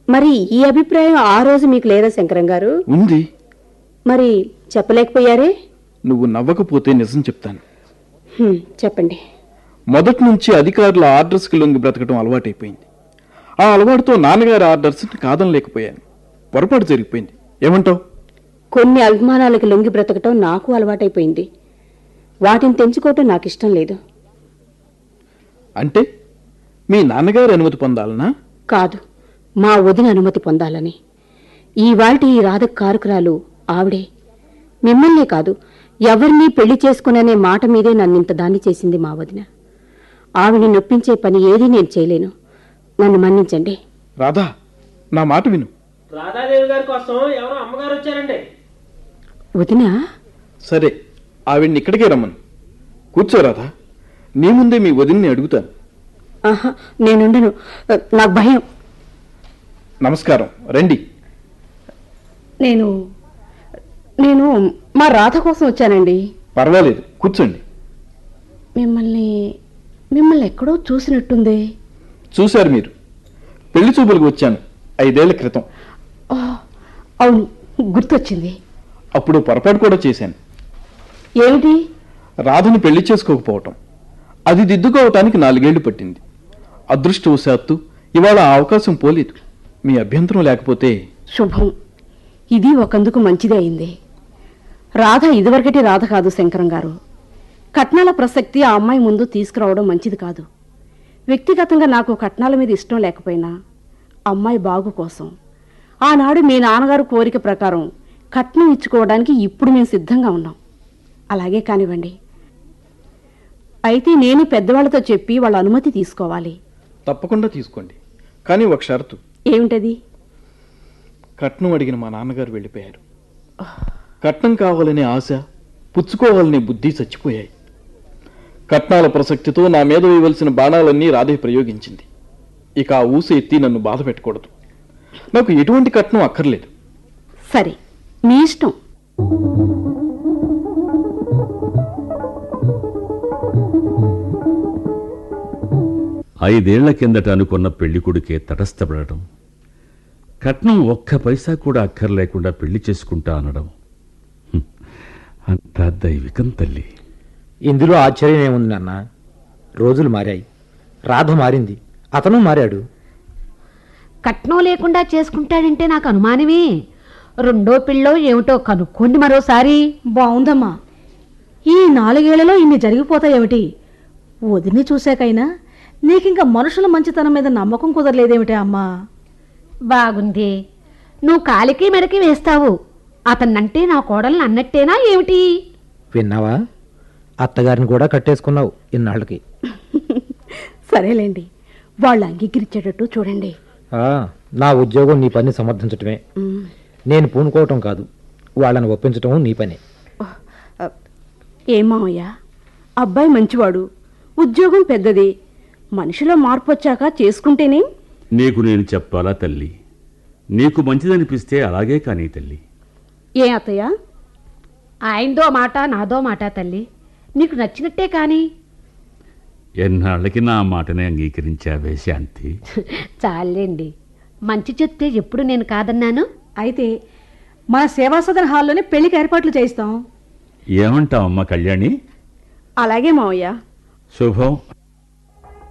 మరి ఈ అభిప్రాయం ఆ రోజు మీకు లేదా శంకరం గారు ఉంది మరి చెప్పలేకపోయారే నువ్వు నవ్వకపోతే నిజం చెప్తాను హ్మ్, చెప్పండి మొదటి నుంచి అధికారుల ఆర్డర్స్కి లొంగి బ్రతకడం అలవాటైపోయింది ఆ అలవాటుతో నాన్నగారి ఆర్డర్స్ కాదనలేకపోయాను పొరపాటు జరిగిపోయింది ఏమంటావు కొన్ని అభిమానాలకు లొంగి బ్రతకటం నాకు అలవాటైపోయింది వాటిని తెంచుకోవటం నాకు ఇష్టం లేదు అంటే మీ నాన్నగారి అనుమతి పొందాలనా కాదు మా వదిన అనుమతి పొందాలని ఈ వాటి ఈ రాధ కారుకురాలు ఆవిడే మిమ్మల్నే కాదు ఎవరినీ పెళ్లి చేసుకుననే మాట మీదే నన్నింత దాన్ని చేసింది మా వదిన ఆవిని నొప్పించే పని ఏదీ నేను చేయలేను నన్ను మన్నించండి రాధా నా మాట విను రాధాదేవి గారి కోసం ఎవరో అమ్మగారు వచ్చారండి వదిన సరే ఆవిడ్ని ఇక్కడికే రమ్మను కూర్చో రాధా నీ ముందే మీ వదిన్ని అడుగుతాను ఆహా నేనుండను నాకు భయం నమస్కారం రండి నేను నేను మా రాధ కోసం వచ్చానండి పర్వాలేదు కూర్చోండి మిమ్మల్ని మిమ్మల్ని ఎక్కడో చూసినట్టుంది చూశారు మీరు పెళ్లి చూపులకు వచ్చాను ఐదేళ్ల క్రితం ఆ, అవును గుర్తొచ్చింది అప్పుడు పొరపాటు కూడా చేశాను ఏమిటి రాధని పెళ్లి చేసుకోకపోవటం అది దిద్దుకోవటానికి నాలుగేళ్లు పట్టింది అదృష్టవశాత్తు ఇవాళ ఆ అవకాశం పోలేదు మీ అభ్యంతరం లేకపోతే శుభం ఇది ఒకందుకు మంచిదే అయింది రాధ ఇదివరకటి రాధ కాదు శంకరం గారు కట్నాల ప్రసక్తి ఆ అమ్మాయి ముందు తీసుకురావడం మంచిది కాదు వ్యక్తిగతంగా నాకు కట్నాల మీద ఇష్టం లేకపోయినా అమ్మాయి బాగు కోసం ఆనాడు మీ నాన్నగారు కోరిక ప్రకారం కట్నం ఇచ్చుకోవడానికి ఇప్పుడు మేము సిద్ధంగా ఉన్నాం అలాగే కానివ్వండి అయితే నేను పెద్దవాళ్ళతో చెప్పి వాళ్ళ అనుమతి తీసుకోవాలి తప్పకుండా తీసుకోండి కానీ ఒక షరతు ఏమిటది కట్నం అడిగిన మా నాన్నగారు వెళ్ళిపోయారు కట్నం కావాలనే ఆశ పుచ్చుకోవాలనే బుద్ధి చచ్చిపోయాయి కట్నాల ప్రసక్తితో నా మీద వేయవలసిన బాణాలన్నీ రాధే ప్రయోగించింది ఇక ఆ ఊస ఎత్తి నన్ను బాధ పెట్టకూడదు నాకు ఎటువంటి కట్నం అక్కర్లేదు సరే మీ ఇష్టం ఐదేళ్ల కిందట అనుకున్న పెళ్లి కొడుకే తటస్థపడటం కట్నం ఒక్క పైసా కూడా అక్కర్లేకుండా పెళ్లి చేసుకుంటా అనడం హ్మ్. అంతా దైవికం తల్లి ఇందులో ఆశ్చర్యం ఏముంది నాన్న రోజులు మారాయి రాధ మారింది అతను మారాడు కట్నం లేకుండా చేసుకుంటాడంటే నాకు అనుమానమే రెండో పిల్లో ఏమిటో కనుక్కోండి మరోసారి బావుందమ్మా ఈ నాలుగేళ్లలో ఇన్ని జరిగిపోతాయేమిటి వదిని చూశాకైనా నీకింక మనుషుల మంచితనం మీద నమ్మకం కుదరలేదేమిటి అమ్మా బాగుంది నువ్వు కాలికి మెడకి వేస్తావు అతన్నంటే నా కోడల్ని అన్నట్టేనా ఏమిటి విన్నావా అత్తగారిని కూడా కట్టేసుకున్నావు ఇన్నాళ్ళకి సరేలేండి వాళ్ళు అంగీకరించేటట్టు చూడండి ఆ, నా ఉద్యోగం నీ పని సమర్థించటమే మ్, నేను పూనుకోవటం కాదు వాళ్ళని ఒప్పించటం నీ పని ఏం మామయ్య అబ్బాయి మంచివాడు ఉద్యోగం పెద్దది మనిషిలో మార్పు వచ్చాక చేసుకుంటేనే నీకు నేను చెప్పాలా తల్లి నీకు మంచిదనిపిస్తే అలాగే కానీ తల్లి ఏ అత్తయ్య ఆయనదో మాట నాదో మాట తల్లి నీకు నచ్చినట్టే కానీ ఎన్నాళ్ళకి నా మాటనే అంగీకరించావే శాంతి చాలండి మంచి చెప్తే ఎప్పుడు నేను కాదన్నాను అయితే మన సేవా సదన్ హాల్లోనే పెళ్లికి ఏర్పాట్లు చేయిస్తాం ఏమంటావమ్మా కళ్యాణి అలాగే మావయ్య శుభం